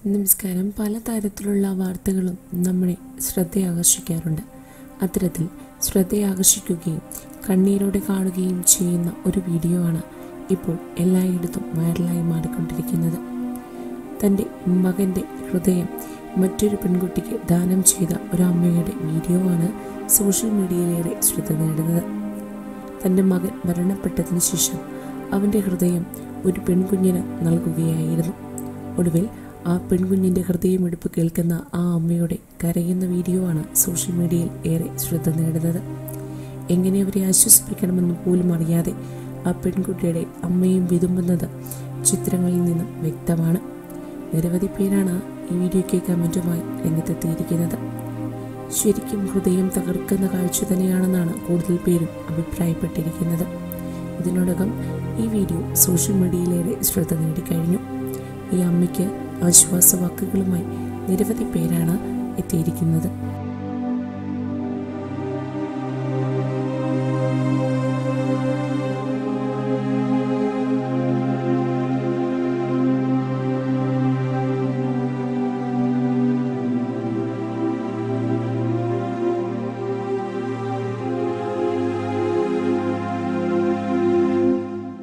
നമസ്കാരം പല തരത്തിലുള്ള വാർത്തകളും നമ്മളെ ശ്രദ്ധയാകർഷിക്കാറുണ്ട് അത്തരത്തിൽ ശ്രദ്ധയാകർഷിക്കുകയും കണ്ണീരോടെ കാണുകയും ചെയ്യുന്ന ഒരു വീഡിയോ ആണ് ഇപ്പോൾ എല്ലായിടത്തും വൈറലായി മാറിക്കൊണ്ടിരിക്കുന്നത് തൻ്റെ മകൻ്റെ ഹൃദയം മറ്റൊരു പെൺകുട്ടിക്ക് ദാനം ചെയ്ത ഒരു അമ്മയുടെ വീഡിയോ ആണ് സോഷ്യൽ മീഡിയയിലേറെ ശ്രദ്ധ നേടുന്നത് തൻ്റെ മകൻ മരണപ്പെട്ടതിന് ശേഷം അവൻ്റെ ഹൃദയം ഒരു പെൺകുഞ്ഞിന് നൽകുകയായിരുന്നു ഒടുവിൽ ആ പെൺകുഞ്ഞിൻ്റെ ഹൃദയമെടുപ്പ് കേൾക്കുന്ന ആ അമ്മയുടെ കരയുന്ന വീഡിയോ ആണ് സോഷ്യൽ മീഡിയയിൽ ഏറെ ശ്രദ്ധ നേടുന്നത് എങ്ങനെ അവരെ ആശ്വസിപ്പിക്കണമെന്ന് പോലും അറിയാതെ ആ പെൺകുട്ടിയുടെ അമ്മയും വിതുമ്പുന്നത് ചിത്രങ്ങളിൽ നിന്നും വ്യക്തമാണ് നിരവധി പേരാണ് ഈ വീഡിയോയ്ക്ക് കമൻറ്റുമായി രംഗത്തെത്തിയിരിക്കുന്നത് ശരിക്കും ഹൃദയം തകർക്കുന്ന കാഴ്ച തന്നെയാണെന്നാണ് കൂടുതൽ പേരും അഭിപ്രായപ്പെട്ടിരിക്കുന്നത് ഇതിനോടകം ഈ വീഡിയോ സോഷ്യൽ മീഡിയയിലേറെ ശ്രദ്ധ നേടിക്കഴിഞ്ഞു ഈ അമ്മയ്ക്ക് ആശ്വാസവാക്കുകളുമായി നിരവധി പേരാണ് എത്തിയിരിക്കുന്നത്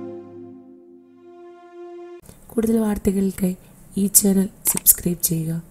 കൂടുതൽ വാർത്തകൾക്കായി ഈ ചാനൽ സബ്സ്ക്രൈബ് ചെയ്യുക